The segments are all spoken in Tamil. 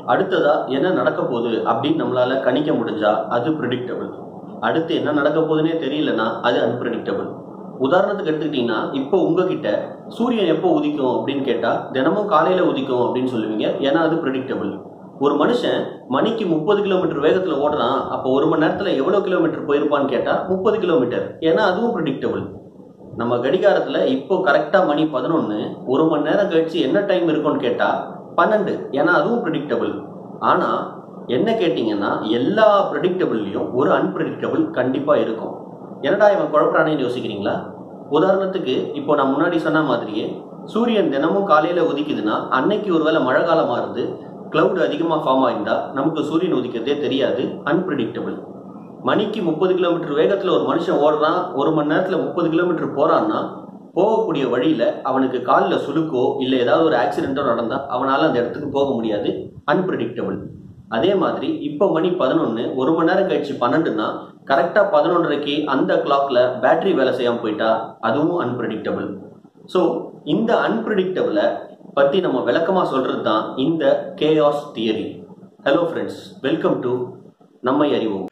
அடுத்ததா என்ன நடக்க போகுது அப்படின்னு நம்மளால கணிக்க முடிஞ்சா அது ப்ரிடிக்டபிள் அடுத்து என்ன நடக்க போகுதுன்னே தெரியலனா அது அன்பிரடிக்டபிள் உதாரணத்துக்கு எடுத்துக்கிட்டீங்கன்னா இப்போ உங்ககிட்ட சூரியன் எப்போ உதிக்கும் அப்படின்னு கேட்டா தினமும் காலையில உதிக்கும் அப்படின்னு சொல்லுவீங்க ஏன்னா அது ப்ரிடிக்டபிள் ஒரு மனுஷன் மணிக்கு முப்பது கிலோமீட்டர் வேகத்துல ஓடுறான் அப்போ ஒரு மணி நேரத்துல எவ்வளவு கிலோமீட்டர் போயிருப்பான்னு கேட்டா முப்பது கிலோமீட்டர் ஏன்னா அதுவும் ப்ரிடிக்டபிள் நம்ம கடிகாரத்துல இப்போ கரெக்டா மணி பதினொன்னு ஒரு மணி நேரம் கழிச்சு என்ன டைம் இருக்கும்னு கேட்டா பன்னெண்டு ஏன்னா அதுவும் ப்ரிடிக்டபிள் ஆனா என்ன கேட்டீங்கன்னா எல்லா ப்ரெடிக்டபிள்லையும் ஒரு அன்பிரடிக்டபிள் கண்டிப்பா இருக்கும் என்னடா இவன் குழப்பறானேன்னு யோசிக்கிறீங்களா உதாரணத்துக்கு இப்போ நான் முன்னாடி சொன்ன மாதிரியே சூரியன் தினமும் காலையில உதிக்குதுன்னா அன்னைக்கு ஒருவேளை மழை காலமா இருந்து கிளவுட் அதிகமாக ஃபார்ம் ஆயிருந்தா நமக்கு சூரியன் உதிக்கிறதே தெரியாது அன்பிரடிக்டபிள் மணிக்கு முப்பது கிலோமீட்டர் வேகத்துல ஒரு மனுஷன் ஓடுறான் ஒரு மணி நேரத்துல முப்பது கிலோமீட்டர் போறான்னா போகக்கூடிய வழியில அவனுக்கு காலில் சுளுக்கோ இல்லை ஏதாவது ஒரு ஆக்சிடென்ட்டோ நடந்தா அவனால அந்த இடத்துக்கு போக முடியாது அன்பிரடிக்டபிள் அதே மாதிரி இப்போ மணி பதினொன்று ஒரு மணி நேரம் கழிச்சு பன்னெண்டுனா கரெக்டாக பதினொன்றரைக்கு அந்த கிளாக்ல பேட்டரி வேலை செய்யாமல் போயிட்டா அதுவும் அன்பிரடிக்டபிள் ஸோ இந்த அன்பிரடிக்டபிளை பற்றி நம்ம விளக்கமாக சொல்கிறது தான் இந்த chaos theory hello friends welcome to நம்மை அறிவோம்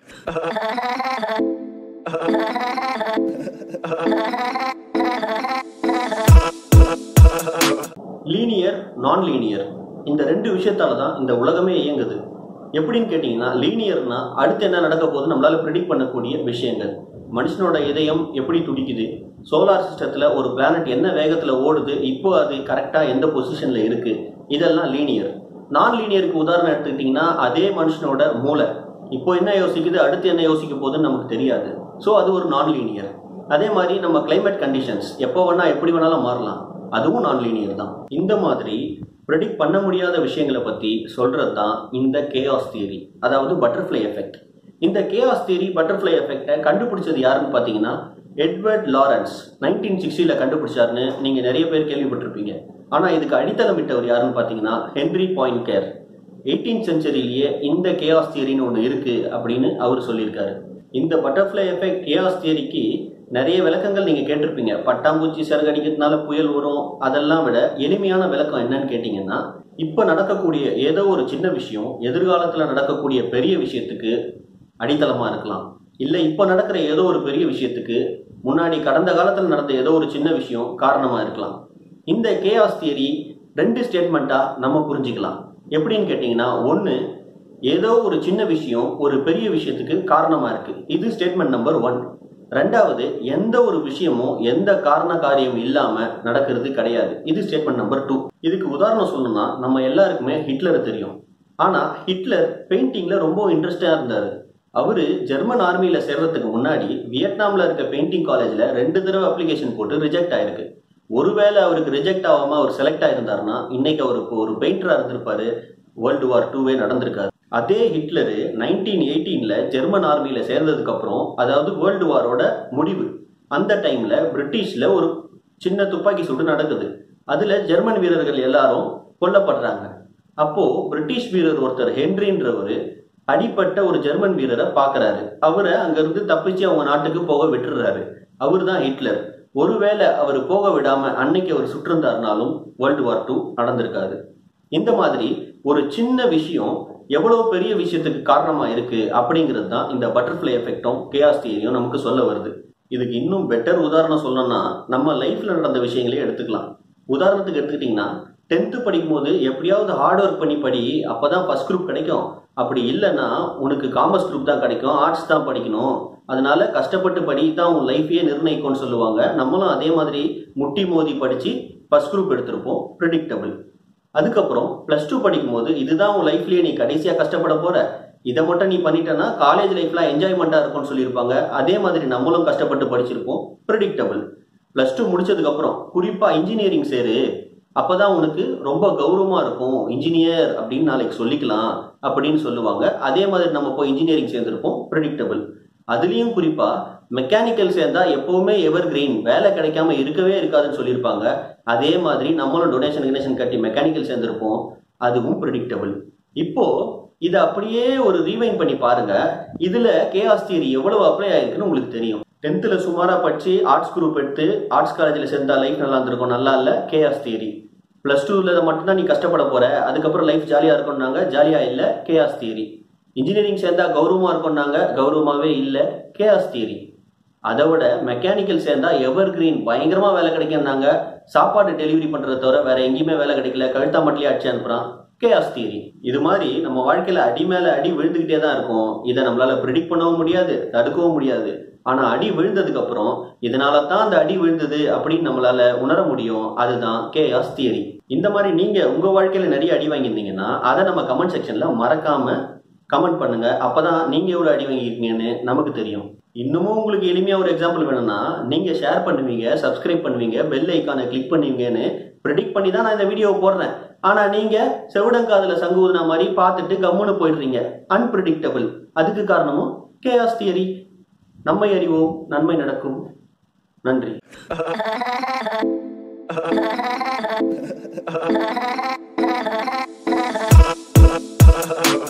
லீனியர் நான் லீனியர் இந்த ரெண்டு விஷயத்தால தான் இந்த உலகமே இயங்குது எப்படின்னு கேட்டிங்கன்னா லீனியர்னா அடுத்து என்ன நடக்க போகுது நம்மளால ப்ரிடிக்ட் பண்ணக்கூடிய விஷயங்கள் மனுஷனோட இதயம் எப்படி துடிக்குது சோலார் சிஸ்டத்தில் ஒரு பிளானட் என்ன வேகத்தில் ஓடுது இப்போ அது கரெக்டாக எந்த பொசிஷனில் இருக்குது இதெல்லாம் லீனியர் நான் லீனியருக்கு உதாரணம் எடுத்துக்கிட்டிங்கன்னா அதே மனுஷனோட மூளை இப்போ என்ன யோசிக்குது அடுத்து என்ன யோசிக்க போகுதுன்னு நமக்கு தெரியாது ஸோ அது ஒரு நான் லீனியர் அதே மாதிரி நம்ம கிளைமேட் கண்டிஷன்ஸ் எப்போ வேணா எப்படி வேணாலும் மாறலாம் அதுவும் நான் லீனியர் தான் இந்த மாதிரி ப்ரெடிக்ட் பண்ண முடியாத விஷயங்களை பற்றி சொல்கிறது தான் இந்த கேஆஸ் தியரி அதாவது பட்டர்ஃப்ளை எஃபெக்ட் இந்த கேஆஸ் தியரி பட்டர்ஃப்ளை எஃபெக்டை கண்டுபிடிச்சது யாருன்னு பார்த்தீங்கன்னா எட்வர்ட் லாரன்ஸ் நைன்டீன் சிக்ஸ்டியில் கண்டுபிடிச்சாருன்னு நீங்கள் நிறைய பேர் கேள்விப்பட்டிருப்பீங்க ஆனால் இதுக்கு அடித்தளமிட்டவர் யாருன்னு பார்த்தீங்கன்னா ஹென்ரி பாயிண்ட் கேர் எயிட்டீன் செஞ்சுரியிலேயே இந்த கேஆஸ் தியரின்னு ஒன்று இருக்குது அப்படின்னு அவர் சொல்லியிருக்காரு இந்த பட்டர்ஃப்ளை எஃபெக்ட் கேஆஸ் தியரிக்கு நிறைய விளக்கங்கள் நீங்கள் கேட்டிருப்பீங்க பட்டாம்பூச்சி சிறகடிக்கிறதுனால புயல் வரும் அதெல்லாம் விட எளிமையான விளக்கம் என்னன்னு கேட்டிங்கன்னா இப்போ நடக்கக்கூடிய ஏதோ ஒரு சின்ன விஷயம் எதிர்காலத்தில் நடக்கக்கூடிய பெரிய விஷயத்துக்கு அடித்தளமாக இருக்கலாம் இல்லை இப்போ நடக்கிற ஏதோ ஒரு பெரிய விஷயத்துக்கு முன்னாடி கடந்த காலத்தில் நடந்த ஏதோ ஒரு சின்ன விஷயம் காரணமாக இருக்கலாம் இந்த கேஆஸ் தியரி ரெண்டு ஸ்டேட்மெண்ட்டாக நம்ம புரிஞ்சுக்கலாம் எப்படின்னு கேட்டிங்கன்னா ஒன்று ஏதோ ஒரு சின்ன விஷயம் ஒரு பெரிய விஷயத்துக்கு காரணமாக இருக்குது இது ஸ்டேட்மெண்ட் நம்பர் ஒன் ரெண்டாவது எந்த ஒரு விஷயமும் எந்த காரண காரியம் இல்லாம நடக்கிறது கிடையாது இது ஸ்டேட்மெண்ட் நம்பர் டூ இதுக்கு உதாரணம் சொல்லணும்னா நம்ம எல்லாருக்குமே ஹிட்லரை தெரியும் ஆனா ஹிட்லர் பெயிண்டிங்ல ரொம்ப இன்ட்ரெஸ்டா இருந்தாரு அவரு ஜெர்மன் ஆர்மியில சேர்றதுக்கு முன்னாடி வியட்நாம்ல இருக்க பெயிண்டிங் காலேஜ்ல ரெண்டு தடவை அப்ளிகேஷன் போட்டு ரிஜெக்ட் ஆயிருக்கு ஒருவேளை அவருக்கு ரிஜெக்ட் ஆகாம அவர் செலக்ட் ஆயிருந்தாருன்னா இன்னைக்கு அவர் இப்போ ஒரு பெயிண்டரா இருந்திருப்பாரு வேர்ல்டு வார் டூவே நடந்திருக்காரு அதே ஹிட்லரு நைன்டீன் எயிட்டீன்ல ஜெர்மன் ஆர்மியில சேர்ந்ததுக்கு அப்புறம் அதாவது வேர்ல்டு வாரோட முடிவு அந்த டைம்ல பிரிட்டிஷ்ல ஒரு சின்ன துப்பாக்கி சூடு நடக்குது அதுல ஜெர்மன் வீரர்கள் எல்லாரும் கொல்லப்படுறாங்க அப்போ பிரிட்டிஷ் வீரர் ஒருத்தர் ஹென்ரின்றவர் அடிப்பட்ட ஒரு ஜெர்மன் வீரரை பாக்குறாரு அவரை அங்கிருந்து தப்பிச்சு அவங்க நாட்டுக்கு போக விட்டுறாரு அவர் தான் ஹிட்லர் ஒருவேளை அவர் போக விடாம அன்னைக்கு அவர் சுற்றிருந்தாருனாலும் வேர்ல்டு வார் டூ நடந்திருக்காது இந்த மாதிரி ஒரு சின்ன விஷயம் எவ்வளவு பெரிய விஷயத்துக்கு காரணமா இருக்கு அப்படிங்கிறது தான் இந்த பட்டர்ஃப்ளை எஃபெக்டும் கேஆஸ் தியரியும் நமக்கு சொல்ல வருது இதுக்கு இன்னும் பெட்டர் உதாரணம் சொல்லணும்னா நம்ம லைஃப்ல நடந்த விஷயங்களே எடுத்துக்கலாம் உதாரணத்துக்கு எடுத்துக்கிட்டிங்கன்னா டென்த்து படிக்கும்போது எப்படியாவது ஹார்ட் ஒர்க் பண்ணி படி அப்பதான் ஃபர்ஸ்ட் குரூப் கிடைக்கும் அப்படி இல்லைன்னா உனக்கு காமர்ஸ் குரூப் தான் கிடைக்கும் ஆர்ட்ஸ் தான் படிக்கணும் அதனால கஷ்டப்பட்டு படி தான் உன் லைஃபையே நிர்ணயிக்கும்னு சொல்லுவாங்க நம்மளும் அதே மாதிரி முட்டி மோதி படிச்சு ஃபர்ஸ்ட் குரூப் எடுத்திருப்போம் ப்ரிடிக்டபிள் அதுக்கப்புறம் ப்ளஸ் டூ படிக்கும்போது இதுதான் உன் லைஃப்லயே நீ கடைசியாக கஷ்டப்பட போற இதை மட்டும் நீ பண்ணிட்டனா காலேஜ் லைஃப்லாம் என்ஜாய்மெண்ட்டாக இருக்கும்னு சொல்லியிருப்பாங்க அதே மாதிரி நம்மளும் கஷ்டப்பட்டு படிச்சிருப்போம் ப்ரிடிக்டபிள் ப்ளஸ் டூ முடிச்சதுக்கப்புறம் குறிப்பாக இன்ஜினியரிங் சேரு அப்பதான் உனக்கு ரொம்ப கௌரவமா இருக்கும் இன்ஜினியர் அப்படின்னு நாளைக்கு சொல்லிக்கலாம் அப்படின்னு சொல்லுவாங்க அதே மாதிரி நம்ம போய் இன்ஜினியரிங் சேர்ந்திருப்போம் ப்ரிடிக்டபிள் அதுலேயும் குறிப்பா மெக்கானிக்கல் சேர்ந்தா எப்பவுமே எவர் கிரீன் வேலை கிடைக்காம இருக்கவே இருக்காதுன்னு சொல்லியிருப்பாங்க அதே மாதிரி நம்மளும் டொனேஷன் டொனேஷன் கட்டி மெக்கானிக்கல் சேர்ந்திருப்போம் அதுவும் ப்ரிடிக்டபிள் இப்போ இதை அப்படியே ஒரு ரீவைன் பண்ணி பாருங்க இதுல கேஆஸ் தியரி எவ்வளவு அப்ளை ஆயிருக்குன்னு உங்களுக்கு தெரியும் டென்த்தில் சுமாராக படித்து ஆர்ட்ஸ் குரூப் எடுத்து ஆர்ட்ஸ் காலேஜில் சேர்ந்தா லைஃப் நல்லா இருந்திருக்கும் நல்லா இல்லை கேஆஸ் தியரி பிளஸ் டூல மட்டும்தான் நீ கஷ்டப்பட போற அதுக்கப்புறம் லைஃப் ஜாலியா இருக்கும்னாங்க ஜாலியா இல்ல கேஆஸ் தியரி இன்ஜினியரிங் சேர்ந்தா கௌரவமா இருக்கும்னாங்க கௌரவமாவே இல்ல கேஆஸ் தியரி அதை விட மெக்கானிக்கல் சேர்ந்தா எவர் கிரீன் பயங்கரமா வேலை கிடைக்கும்னாங்க சாப்பாடு டெலிவரி பண்றதை தவிர வேற எங்கேயுமே வேலை கிடைக்கல கழுத்தா மட்டும் அடிச்சு அனுப்புறான் கேஆஸ் தியரி இது மாதிரி நம்ம வாழ்க்கையில அடி மேல அடி விழுந்துகிட்டே தான் இருக்கும் இதை நம்மளால ப்ரிடிக்ட் பண்ணவும் முடியாது தடுக்கவும் முடியாது ஆனா அடி விழுந்ததுக்கு அப்புறம் இதனால தான் அந்த அடி விழுந்தது அப்படின்னு நம்மளால உணர முடியும் அதுதான் கேஆஸ் தியரி இந்த மாதிரி நீங்க உங்க வாழ்க்கையில நிறைய அடி வாங்கியிருந்தீங்கன்னா அதை நம்ம கமெண்ட் செக்ஷன்ல மறக்காம கமெண்ட் பண்ணுங்க அப்பதான் நீங்க எவ்வளவு அடி வாங்கியிருக்கீங்கன்னு நமக்கு தெரியும் இன்னமும் உங்களுக்கு எளிமையா ஒரு எக்ஸாம்பிள் வேணும்னா நீங்க ஷேர் பண்ணுவீங்க சப்ஸ்கிரைப் பண்ணுவீங்க பெல் ஐக்கானை கிளிக் பண்ணுவீங்கன்னு ப்ரிடிக்ட் பண்ணி தான் நான் இந்த வீடியோவை போடுறேன் ஆனா நீங்க செவிடங்காதுல சங்கு ஊதுன மாதிரி பார்த்துட்டு கம்முன்னு போயிடுறீங்க அன்பிரடிக்டபிள் அதுக்கு காரணமும் கேஆஸ் தியரி நம்மை அறிவோம் நன்மை நடக்கும் நன்றி Ha ha ha ha.